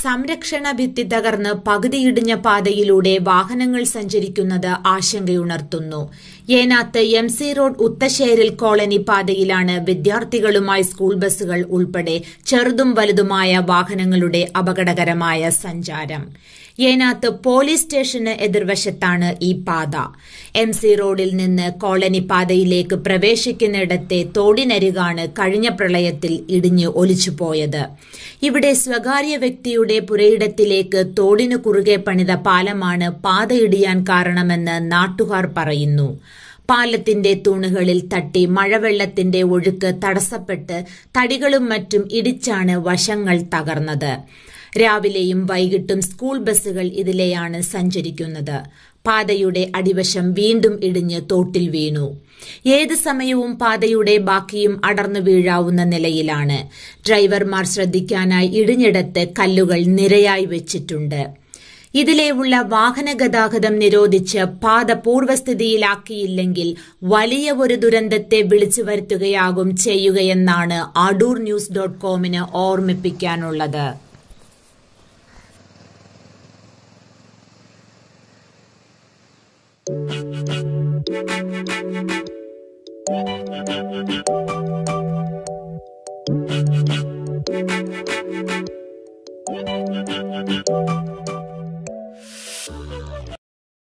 സംരക്ഷണ ഭിത്തി തകർന്ന് പകുതിയിടിഞ്ഞ പാതയിലൂടെ വാഹനങ്ങൾ സഞ്ചരിക്കുന്നത് ആശങ്കയുണർത്തുന്നു ഏനാത്ത് എം സി റോഡ് ഉത്തശ്ശേരിൽ കോളനി പാതയിലാണ് വിദ്യാർത്ഥികളുമായി സ്കൂൾ ബസ്സുകൾ ഉൾപ്പെടെ ചെറുതും വലുതുമായ വാഹനങ്ങളുടെ അപകടകരമായ സഞ്ചാരം ഏനാത്ത് പോലീസ് സ്റ്റേഷന് എതിർവശത്താണ് ഈ പാത എം സി റോഡിൽ നിന്ന് കോളനി പാതയിലേക്ക് പ്രവേശിക്കുന്നിടത്തെ തോടിനരികാണ് കഴിഞ്ഞ പ്രളയത്തിൽ ഇടിഞ്ഞ് ഒലിച്ചുപോയത് ഇവിടെ സ്വകാര്യ വ്യക്തിയുടെ പുരയിടത്തിലേക്ക് തോടിനു കുറുകെ പണിത പാലമാണ് പാത ഇടിയാൻ കാരണമെന്ന് നാട്ടുകാർ പറയുന്നു പാലത്തിന്റെ തൂണുകളിൽ തട്ടി മഴവെള്ളത്തിന്റെ ഒഴുക്ക് തടസ്സപ്പെട്ട് തടികളും മറ്റും ഇടിച്ചാണ് വശങ്ങൾ തകർന്നത് രാവിലെയും വൈകിട്ടും സ്കൂൾ ബസ്സുകൾ ഇതിലെയാണ് സഞ്ചരിക്കുന്നത് പാതയുടെ അടിവശം വീണ്ടും ഇടിഞ്ഞ് തോട്ടിൽ വീണു ഏത് സമയവും പാതയുടെ ബാക്കിയും അടർന്നു വീഴാവുന്ന നിലയിലാണ് ഡ്രൈവർമാർ ശ്രദ്ധിക്കാനായി ഇടിഞ്ഞിടത്ത് കല്ലുകൾ നിരയായി വെച്ചിട്ടുണ്ട് ഇതിലെയുള്ള വാഹന ഗതാഗതം നിരോധിച്ച് പാത പൂർവ്വസ്ഥിതിയിലാക്കിയില്ലെങ്കിൽ വലിയ ഒരു ദുരന്തത്തെ വിളിച്ചു വരുത്തുകയാകും ചെയ്യുകയെന്നാണ് അടൂർ ന്യൂസ് ഡോട്ട് കോമിന് ഓർമ്മിപ്പിക്കാനുള്ളത് Thank you.